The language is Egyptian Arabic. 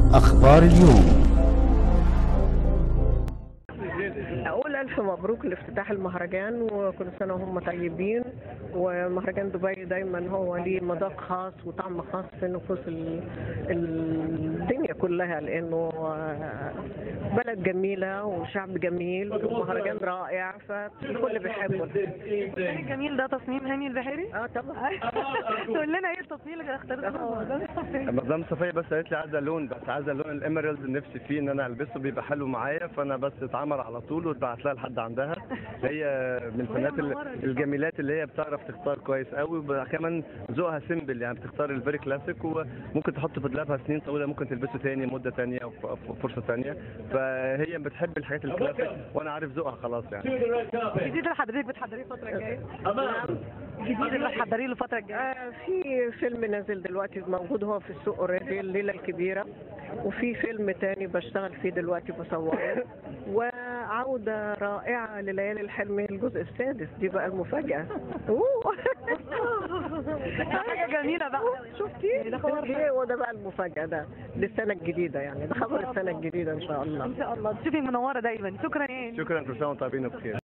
أخبار اليوم أقول ألف مبروك لافتتاح المهرجان وكل سنة وهم طيبين ومهرجان دبي دايما هو ليه مذاق خاص وطعم خاص في نفوس ال- الدنيا كلها لأنه بلد جميلة وشعب جميل ومهرجان رائع فالكل بيحبه جميل ده تصميم هاني البحيري اه طبعا تقول لنا ايه التصميم اللي اخترته ده مدام صفية بس قالت لي عايزة لون بس عايزة لون الاميرالد نفسي فيه ان انا البسه بيبقى حلو معايا فانا بس اتعمل على طول واتبعت لها لحد عندها هي من الفنانات ال- الجميلات اللي هي بتعرف تختار كويس قوي وكمان ذوقها سيمبل يعني بتختار الفيري كلاسيك وممكن تحط في دولابها سنين طويله ممكن تلبسه تاني مده تانيه او ف- فرصه تانيه فهي بتحب الحاجات الكلاسيك وانا عارف ذوقها خلاص يعني الجديد اللي حضرتك بتحضريه الفترة الجاية الجديد اللي هتحضريه الفترة الجاية آه، في فيلم نازل دلوقتي موجود هو في السوق اوريدي الليله الكبيره وفي فيلم تاني بشتغل فيه دلوقتي بصوره وعوده رائعه لليالي الحلميه الجزء السادس دي بقى المفاجاه أوه. حاجة جميلة بقى شفتي ده خبر شفتي وده بقى المفاجاه ده للسنه الجديده يعني ده خبر السنه الجديده ان شاء الله ان شاء الله تشوفي منورة دايما شكرا يا هاني شكرا كل سنه وانتم طيبين وبخير